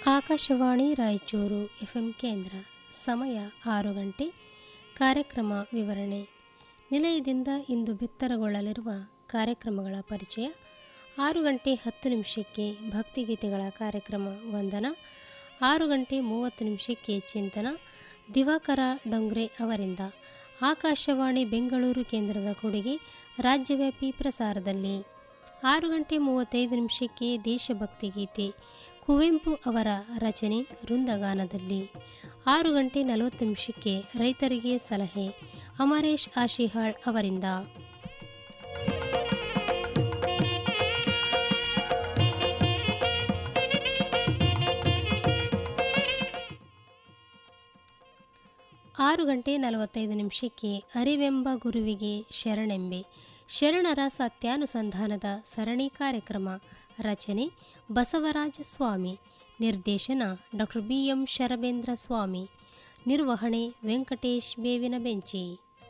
Akashvani Raichur FM ಕೇಂದ್ರ ಸಮಯ ಆರು ಗಂಟೆ ಕಾರ್ಯಕ್ರಮ ವಿವರಣೆ ನಿಲಯದಿಂದ ಇಂದು ಬಿತ್ತರಗೊಳ್ಳಲಿರುವ ಕಾರ್ಯಕ್ರಮಗಳ ಪರಿಚಯ ಆರು ಗಂಟೆ ಹತ್ತು ನಿಮಿಷಕ್ಕೆ ಭಕ್ತಿಗೀತೆಗಳ ಕಾರ್ಯಕ್ರಮ ವಂದನ ಆರು ಗಂಟೆ ಮೂವತ್ತು ನಿಮಿಷಕ್ಕೆ ಚಿಂತನ ದಿವಾಕರ ಡೊಂಗ್ರೆ ಅವರಿಂದ ಆಕಾಶವಾಣಿ ಬೆಂಗಳೂರು ಕೇಂದ್ರದ ಕೊಡುಗೆ ರಾಜ್ಯವ್ಯಾಪಿ ಪ್ರಸಾರದಲ್ಲಿ ಆರು ಗಂಟೆ ಮೂವತ್ತೈದು ನಿಮಿಷಕ್ಕೆ ದೇಶಭಕ್ತಿ ಗೀತೆ ಕುವೆಂಪು ಅವರ ರಚನೆ ವೃಂದಗಾನದಲ್ಲಿ ಆರು ಗಂಟೆ ನಲವತ್ತು ನಿಮಿಷಕ್ಕೆ ರೈತರಿಗೆ ಸಲಹೆ ಅಮರೇಶ್ ಆಶಿಹಾಳ್ ಅವರಿಂದ ಆರು ಗಂಟೆ ನಲವತ್ತೈದು ನಿಮಿಷಕ್ಕೆ ಅರಿವೆಂಬ ಗುರುವಿಗೆ ಶರಣೆಂಬೆ ಶರಣರ ಸತ್ಯಾನುಸಂಧಾನದ ಸರಣಿ ಕಾರ್ಯಕ್ರಮ ರಚನೆ ಬಸವರಾಜ ಸ್ವಾಮಿ ನಿರ್ದೇಶನ doctor B M Sharabendra Swami ನಿರ್ವಹಣೆ ವೆಂಕಟೇಶ್ ಬೇವಿನ ಬೆಂಚಿ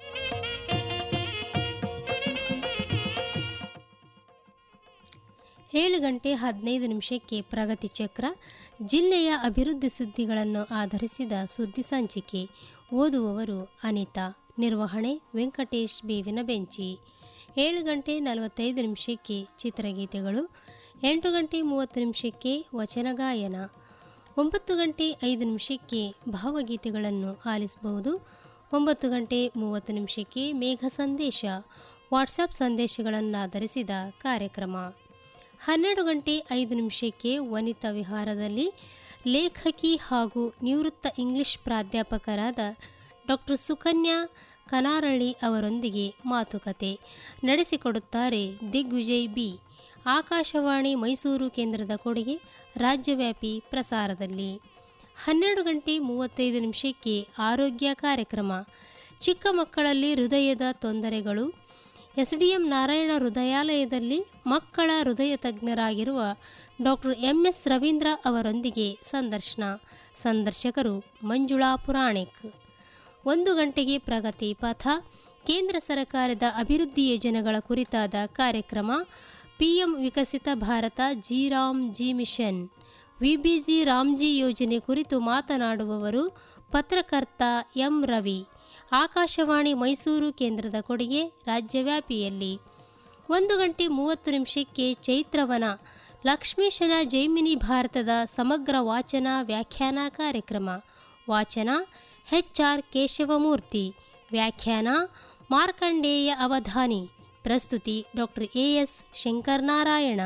ಏಳು ಗಂಟೆ ಹದಿನೈದು ನಿಮಿಷಕ್ಕೆ ಪ್ರಗತಿ ಚಕ್ರ ಜಿಲ್ಲೆಯ ಅಭಿವೃದ್ಧಿ ಸುದ್ದಿಗಳನ್ನು ಆಧರಿಸಿದ ಸುದ್ದಿ ಸಂಚಿಕೆ ಓದುವವರು ಅನಿತಾ ನಿರ್ವಹಣೆ ವೆಂಕಟೇಶ್ ಬೇವಿನ ಬೆಂಚಿ ಏಳು ಗಂಟೆ ನಲವತ್ತೈದು ನಿಮಿಷಕ್ಕೆ ಚಿತ್ರಗೀತೆಗಳು ಎಂಟು ಗಂಟೆ ಮೂವತ್ತು ನಿಮಿಷಕ್ಕೆ ವಚನ ಗಾಯನ ಒಂಬತ್ತು ಗಂಟೆ ಐದು ನಿಮಿಷಕ್ಕೆ ಭಾವಗೀತೆಗಳನ್ನು ಆಲಿಸಬಹುದು ಒಂಬತ್ತು ಗಂಟೆ ಮೂವತ್ತು ನಿಮಿಷಕ್ಕೆ ಮೇಘ ಸಂದೇಶ ವಾಟ್ಸಪ್ ಸಂದೇಶಗಳನ್ನಾಧರಿಸಿದ ಕಾರ್ಯಕ್ರಮ ಹನ್ನೆರಡು ಗಂಟೆ ಐದು ನಿಮಿಷಕ್ಕೆ ವನಿತಾ ವಿಹಾರದಲ್ಲಿ ಲೇಖಕಿ ಹಾಗೂ ನಿವೃತ್ತ ಇಂಗ್ಲಿಷ್ ಪ್ರಾಧ್ಯಾಪಕರಾದ ಡಾಕ್ಟರ್ ಸುಕನ್ಯಾ ಕನಾರಳ್ಳಿ ಅವರೊಂದಿಗೆ ಮಾತುಕತೆ ನಡೆಸಿಕೊಡುತ್ತಾರೆ ದಿಗ್ವಿಜಯ್ ಬಿ ಆಕಾಶವಾಣಿ ಮೈಸೂರು ಕೇಂದ್ರದ ಕೊಡುಗೆ ರಾಜ್ಯವ್ಯಾಪಿ ಪ್ರಸಾರದಲ್ಲಿ ಹನ್ನೆರಡು ಗಂಟೆ ಮೂವತ್ತೈದು ನಿಮಿಷಕ್ಕೆ ಆರೋಗ್ಯ ಕಾರ್ಯಕ್ರಮ ಚಿಕ್ಕ ಮಕ್ಕಳಲ್ಲಿ ಹೃದಯದ ತೊಂದರೆಗಳು ಎಸ್ಡಿಎಂ ನಾರಾಯಣ ಹೃದಯಾಲಯದಲ್ಲಿ ಮಕ್ಕಳ ಹೃದಯ ತಜ್ಞರಾಗಿರುವ ಡಾಕ್ಟರ್ ಎಂಎಸ್ ರವೀಂದ್ರ ಅವರೊಂದಿಗೆ ಸಂದರ್ಶನ ಸಂದರ್ಶಕರು ಮಂಜುಳಾ ಪುರಾಣಿಕ್ ಒಂದು ಗಂಟೆಗೆ ಪ್ರಗತಿ ಪಥ ಕೇಂದ್ರ ಸರ್ಕಾರದ ಅಭಿವೃದ್ಧಿ ಯೋಜನೆಗಳ ಕುರಿತಾದ ಕಾರ್ಯಕ್ರಮ PM Viksit Bharat G RAM G mission VBG RAMG ಯೋಜನೆ ಕುರಿತು ಮಾತನಾಡುವವರು ಪತ್ರಕರ್ತ ಎಂ ರವಿ ಆಕಾಶವಾಣಿ ಮೈಸೂರು ಕೇಂದ್ರದ ಕೊಡುಗೆ ರಾಜ್ಯವ್ಯಾಪಿಯಲ್ಲಿ ಒಂದು ಗಂಟೆ ಮೂವತ್ತು ನಿಮಿಷಕ್ಕೆ ಚೈತ್ರವನ ಲಕ್ಷ್ಮೀಶನ ಜೈಮಿನಿ ಭಾರತದ ಸಮಗ್ರ ವಾಚನ ವ್ಯಾಖ್ಯಾನ ಕಾರ್ಯಕ್ರಮ ವಾಚನ ಎಚ್ ಆರ್ ಕೇಶವಮೂರ್ತಿ ವ್ಯಾಖ್ಯಾನ ಮಾರ್ಕಂಡೇಯ ಅವಧಾನಿ ಪ್ರಸ್ತುತಿ ಡಾಕ್ಟರ್ ಎ ಎಸ್ ಶಂಕರನಾರಾಯಣ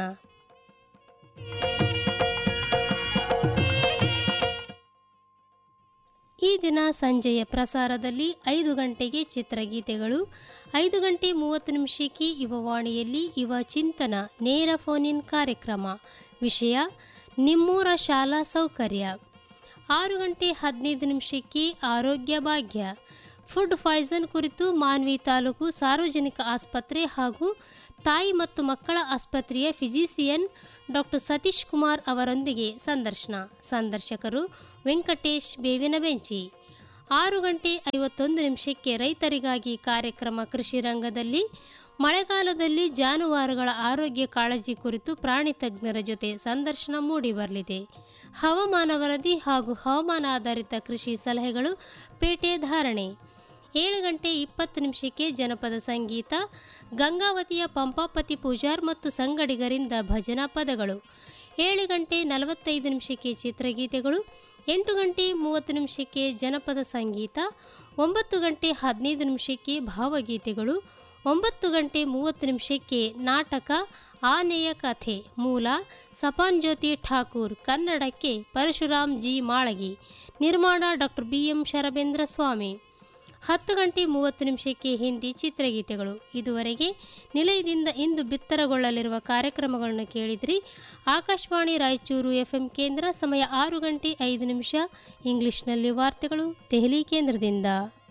ಈ ದಿನ ಸಂಜೆಯ ಪ್ರಸಾರದಲ್ಲಿ ಐದು ಗಂಟೆಗೆ ಚಿತ್ರಗೀತೆಗಳು ಐದು ಗಂಟೆ ಮೂವತ್ತು ನಿಮಿಷಕ್ಕೆ ಯುವವಾಣಿಯಲ್ಲಿ ಯುವ ಚಿಂತನ ನೇರ ಫೋನ್ ಇನ್ ಕಾರ್ಯಕ್ರಮ ವಿಷಯ ನಿಮ್ಮೂರ ಶಾಲಾ ಸೌಕರ್ಯ ಆರು ಗಂಟೆ ಹದಿನೈದು ನಿಮಿಷಕ್ಕೆ ಆರೋಗ್ಯ ಭಾಗ್ಯ ಫುಡ್ ಪಾಯ್ಸನ್ ಕುರಿತು ಮಾನ್ವಿ ತಾಲೂಕು ಸಾರ್ವಜನಿಕ ಆಸ್ಪತ್ರೆ ಹಾಗೂ ತಾಯಿ ಮತ್ತು ಮಕ್ಕಳ ಆಸ್ಪತ್ರೆಯ ಫಿಜಿಸಿಯನ್ ಡಾಕ್ಟರ್ ಸತೀಶ್ ಕುಮಾರ್ ಅವರೊಂದಿಗೆ ಸಂದರ್ಶನ ಸಂದರ್ಶಕರು ವೆಂಕಟೇಶ್ ಬೇವಿನ ಬೆಂಚಿ ಆರು ಗಂಟೆ ಐವತ್ತೊಂದು ನಿಮಿಷಕ್ಕೆ ರೈತರಿಗಾಗಿ ಕಾರ್ಯಕ್ರಮ ಕೃಷಿ ರಂಗದಲ್ಲಿ ಮಳೆಗಾಲದಲ್ಲಿ ಜಾನುವಾರುಗಳ ಆರೋಗ್ಯ ಕಾಳಜಿ ಕುರಿತು ಪ್ರಾಣಿ ತಜ್ಞರ ಜೊತೆ ಸಂದರ್ಶನ ಮೂಡಿಬರಲಿದೆ ಹವಾಮಾನ ವರದಿ ಹಾಗೂ ಹವಾಮಾನ ಆಧಾರಿತ ಕೃಷಿ ಸಲಹೆಗಳು ಪೇಟೆ ಧಾರಣೆ ಏಳು ಗಂಟೆ ಇಪ್ಪತ್ತು ನಿಮಿಷಕ್ಕೆ ಜನಪದ ಸಂಗೀತ ಗಂಗಾವತಿಯ ಪಂಪಾಪತಿ ಪೂಜಾರ್ ಮತ್ತು ಸಂಗಡಿಗರಿಂದ ಭಜನಾ ಪದಗಳು ಏಳು ಗಂಟೆ ನಲವತ್ತೈದು ನಿಮಿಷಕ್ಕೆ ಚಿತ್ರಗೀತೆಗಳು ಎಂಟು ಗಂಟೆ ಮೂವತ್ತು ನಿಮಿಷಕ್ಕೆ ಜನಪದ ಸಂಗೀತ ಒಂಬತ್ತು ಗಂಟೆ ಹದಿನೈದು ನಿಮಿಷಕ್ಕೆ ಭಾವಗೀತೆಗಳು ಒಂಬತ್ತು ಗಂಟೆ ಮೂವತ್ತು ನಿಮಿಷಕ್ಕೆ ನಾಟಕ ಆನೆಯ ಕಥೆ ಮೂಲ ಸಪಾನ್ ಜ್ಯೋತಿ ಠಾಕೂರ್ ಕನ್ನಡಕ್ಕೆ ಪರಶುರಾಮ್ ಜಿ ಮಾಳಗಿ ನಿರ್ಮಾಣ doctor B M Sharabendra Swami ಹತ್ತು ಗಂಟೆ ಮೂವತ್ತು ನಿಮಿಷಕ್ಕೆ ಹಿಂದಿ ಚಿತ್ರಗೀತೆಗಳು ಇದುವರೆಗೆ ನಿಲಯದಿಂದ ಇಂದು ಬಿತ್ತರಗೊಳ್ಳಲಿರುವ ಕಾರ್ಯಕ್ರಮಗಳನ್ನು ಕೇಳಿದ್ರಿ ಆಕಾಶವಾಣಿ ರಾಯಚೂರು ಎಫ್ಎಂ ಕೇಂದ್ರ ಸಮಯ ಆರು ಗಂಟೆ ಐದು ನಿಮಿಷ ಇಂಗ್ಲಿಷ್ನಲ್ಲಿ ವಾರ್ತೆಗಳು ದೆಹಲಿ ಕೇಂದ್ರದಿಂದ